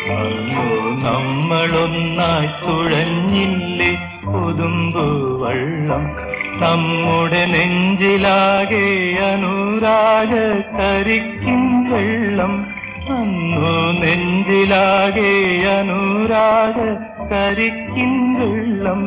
അന്നു നമ്മളൊന്നായി തുഴഞ്ഞില്ലേ കൊതുമ്പു വള്ളം നമ്മുടെ നെഞ്ചിലാകെ അനുരാഗ കരിക്കിൻ വെള്ളം അന്നു നെഞ്ചിലാകെ അനുരാഗ കരിക്കിൻ വെള്ളം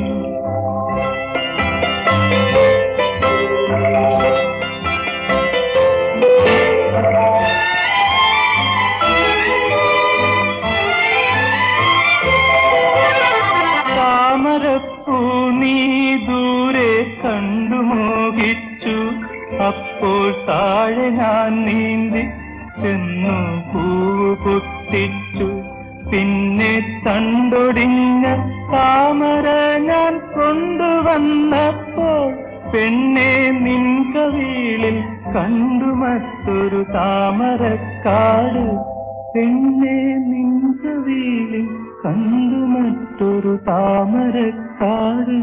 താമരപ്പൂ നീ ദൂരെ കണ്ടു മോഹിച്ചു അപ്പോൾ താഴെ ഞാൻ നീന്തി ചെന്നു പൂവ് പൊട്ടിച്ചു പിന്നെ തണ്ടൊടിഞ്ഞ താമര ഞാൻ കൊണ്ടുവന്നപ്പോൾ പെണ്ണെ നിൻ കവിളിൽ കണ്ടു മറ്റൊരു താമരക്കാട് പെണ്ണെ നിൻ കവിളിൽ കണ്ടു മറ്റൊരു താമരക്കാട്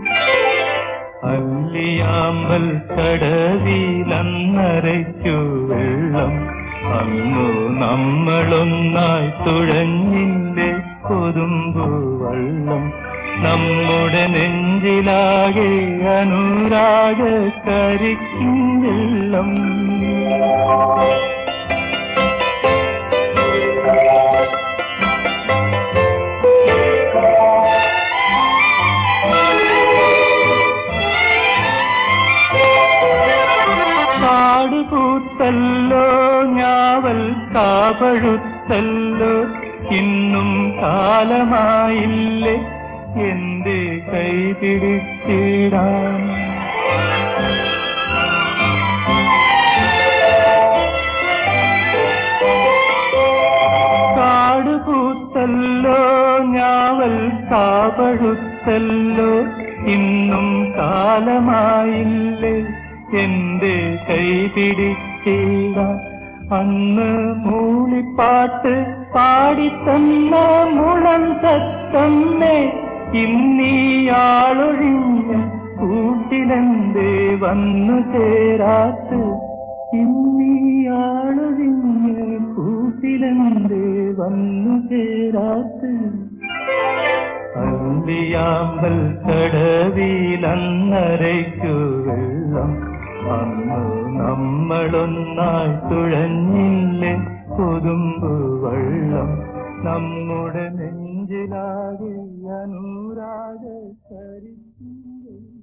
അല്ലിയാമ്പൽ കടവിലന്നരയ്ക്കു വെള്ളം അന്നു നമ്മളൊന്നായി തുഴഞ്ഞിന്റെ കൊതുമ്പു വള്ളം നമ്മുടെ നെഞ്ചിലാകെ അനുരാഗ കരിക്കും വെള്ളം കാടുകൂത്തല്ലോ ഞാവൽ കാപഴുത്തല്ലോ ഇന്നും കാലമായില്ലേ എന്റെ കൈ പിടിച്ചിടാൻ കാടുകൂത്തല്ലോ ഞാവൽ കാപഴുത്തല്ലോ ഇന്നും കാലമായില്ലേ എന്റെ കൈ പിടിച്ചിടാൻ അന്ന് മൂളിപ്പാട്ട് പാടിത്തന്ന മുളം തത്തമ്മേ ഇന്നീയാളൊഴിഞ്ഞ കൂട്ടിലെന്തേ വന്നു ചേരാത്ത് ഇന്നീയാളൊഴിഞ്ഞ കൂട്ടിലെന്തേ വന്നു ചേരാത്ത് അന്തിയാമ്പൽ കടവിലന്നരയ്ക്കു വെള്ളം അന്ന് നമ്മളൊന്നായി തുഴഞ്ഞില്ലേ കൊതുമ്പ് വെള്ളം നമ്മുടെ നെഞ്ചിലാകെ അനുരാഗ കരിക്കും